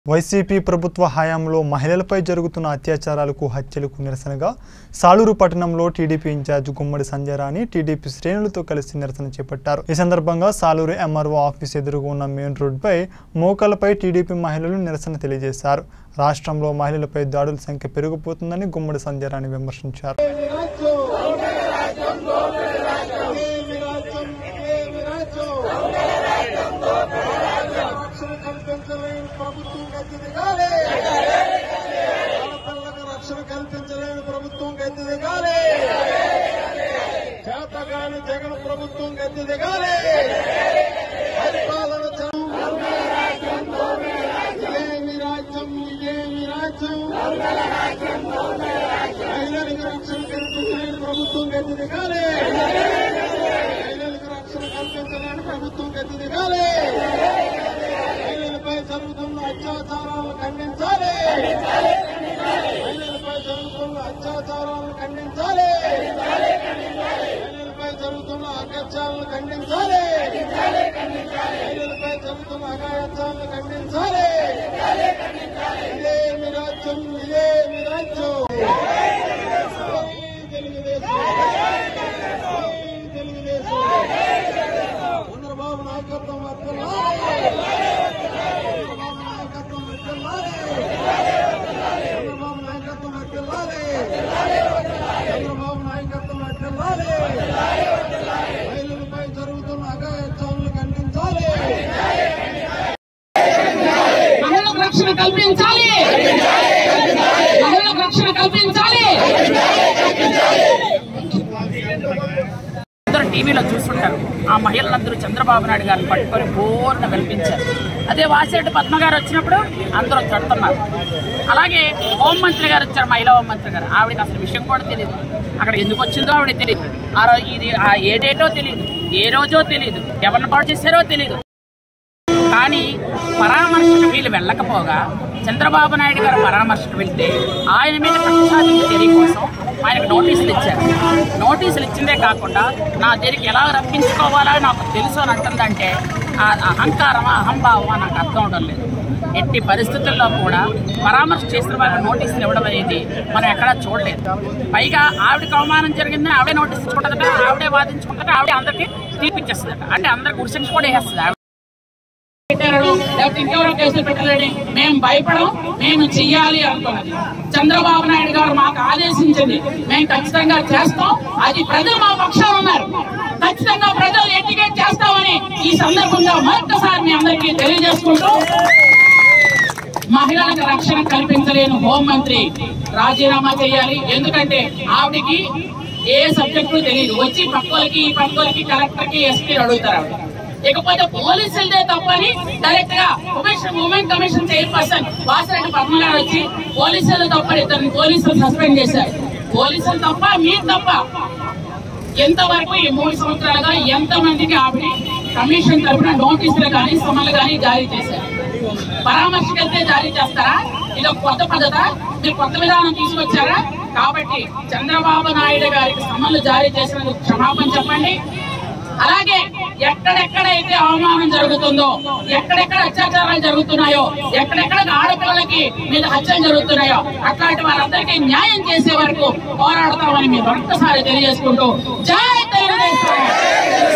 YCP ప్రభుత్వ హయాంలో మహిళలపై జరుగుతున్న అత్యాచారాలకు హత్యలకు నిరసనగా సాలూరు పట్టణంలో TDP incharge Gummadi Sanjayarani TDP శ్రేణులతో కలిసి నిరసన చేపట్టారు ఈ సందర్భంగా సాలూరు ఎంఆర్ఓ ఆఫీస్ ఎదురుగా ఉన్న మెయిన్ రోడ్డుపై మోకాలపై టీడీపీ మహిళలు నిరసన తెలియజేశారు రాష్ట్రంలో మహిళలపై దాడుల సంఖ్య పెరిగిపోతుందని గుమ్మడి సంజయరాణి విమర్శించారు రక్షణ కల్పించలేని ప్రభుత్వం గద్దెదిగాలి ఆడపిల్లలకు రక్షణ కల్పించలేని ప్రభుత్వం గద్దెదిగాలి చేతగాని జగన్ ప్రభుత్వం గద్దెదిగాలి పరిపాలన చదువు ఇదేమి రాజ్యం ఇదేమి రాజ్యం మహిళలకు రక్షణ కల్పించలేని ప్రభుత్వం గద్దెదిగాలి మహిళలకు రక్షణ కల్పించలేని ప్రభుత్వం గద్దెదిగాలి మహిళలపై జరుగుతున్న అత్యాచారాలను ఖండించాలి మహిళలపై జరుగుతున్న అత్యాచారాలను ఖండించాలి మహిళలపై జరుగుతున్న అగత్యాలను ఖండించాలి మహిళలపై జరుగుతున్న అగాయత్యాలను ఖండించాలి ఇదేమి రాజ్యం ఇదేమి రాజ్యం జై తెలుగుదేశం జై తెలుగుదేశం చంద్రబాబు నాయకత్వం వర్తిల్లాలి చంద్రబాబు నాయకత్వం వర్తిల్లాలి చంద్రబాబు నాయకత్వం వర్తిల్లాలి చంద్రబాబు నాయకత్వం వర్తిల్లాలి మహిళలపై జరుగుతున్న అగాయత్యాలను ఖండించాలి మహిళలకు రక్షణ కల్పించాలి మహిళలకు రక్షణ కల్పించాలి అందరూ టీవీలో చూస్తుంటారు ఆ మహిళలందరూ చంద్రబాబు నాయుడు గారిని పట్టుకొని పూర్ణ వెల్పించారు అదే వాసిరెడ్డి పద్మ గారు వచ్చినప్పుడు అందరూ తడుతున్నారు అలాగే హోంమంత్రి గారు వచ్చారు మహిళా హోంమంత్రి గారు ఆవిడకి అసలు విషయం కూడా తెలియదు అక్కడ ఎందుకు వచ్చిందో ఆవిడ తెలియదు ఆ రో- ఇది ఆ ఏ డేటో తెలియదు ఏ రోజో తెలియదు ఎవరిని పాటు చేశారో తెలియదు కానీ పరామర్శకు వీళ్ళు వెళ్ళకపోగా చంద్రబాబు నాయుడు గారు పరామర్శకు వెళ్తే ఆయన మీద కక్షాధిక చర్య కోసం ఆయనకు నోటీసులు ఇచ్చారు నోటీసులు ఇచ్చిందే కాకుండా నా దగ్గరికి ఎలా రప్పించుకోవాలో నాకు తెలుసు అని అంటుందంటే ఆ అహంకారమా అహంభావమా నాకు అర్థం అవడం లేదు ఎట్టి పరిస్థితుల్లో కూడా పరామర్శ చేసిన వాళ్ళకి నోటీసులు ఇవ్వడం అనేది మనం ఎక్కడా చూడలేదు పైగా ఆవిడకి అవమానం జరిగిందని ఆవిడే నోటీస్ ఇచ్చుకుంటుందట ఆవిడే వాదించుకుంటుంటే ఆవిడే అందరికీ తీర్పిచ్చేస్తుందట అంటే అందరికి గుడిసెన్స్ కూడా వేస్తుంది ఆవిడ పెట్టారు లేకపోతే ఇంకెవరో కేసులు పెట్టలేని మేము భయపడం మేము చెయ్యాలి అనుకున్నది చంద్రబాబు నాయుడు గారు మాకు ఆదేశించింది మేము ఖచ్చితంగా చేస్తాం అది ప్రజలు మా పక్షాన ఉన్నారు ఖచ్చితంగా ప్రజలు ఎడ్యుకేట్ చేస్తామని ఈ సందర్భంగా మరొకసారి మీ అందరికీ తెలియజేసుకుంటూ మహిళలకు రక్షణ కల్పించలేని హోంమంత్రి రాజీనామా చేయాలి ఎందుకంటే ఆవిడకి ఏ సబ్జెక్టు తెలియదు వచ్చి పక్కలకి ఈ పక్కలకి కలెక్టర్ కి ఎస్పీ అడుగుతారు ఆవిడ ఇకపోతే పోలీసులదే తప్పని డైరెక్ట్ గా commission women commission chairperson Vasireddy Padma గారు వచ్చి పోలీసులు తప్పని ఇద్దరిని పోలీసులు సస్పెండ్ చేశారు పోలీసులు తప్ప మీరు తప్ప ఎంతవరకు ఈ మూడు సంవత్సరాలుగా ఎంత మందికి ఆవిడ కమిషన్ తరఫున నోటీసులు కానీ సమన్లు కానీ జారీ చేశారు పరామర్శకు వెళ్తే జారీ చేస్తారా ఇది ఒక కొత్త పద్ధత మీరు కొత్త విధానం తీసుకొచ్చారా కాబట్టి చంద్రబాబు నాయుడు గారికి సమన్లు జారీ చేసినందుకు క్షమాపణ చెప్పండి అలాగే ఎక్కడెక్కడైతే అవమానం జరుగుతుందో ఎక్కడెక్కడ అత్యాచారాలు జరుగుతున్నాయో ఎక్కడెక్కడ ఆడపిల్లలకి మీద హత్యలు జరుగుతున్నాయో అట్లాంటి వారందరికీ న్యాయం చేసే వరకు పోరాడతామని మీరు ఒక్కసారి తెలియజేసుకుంటూ జై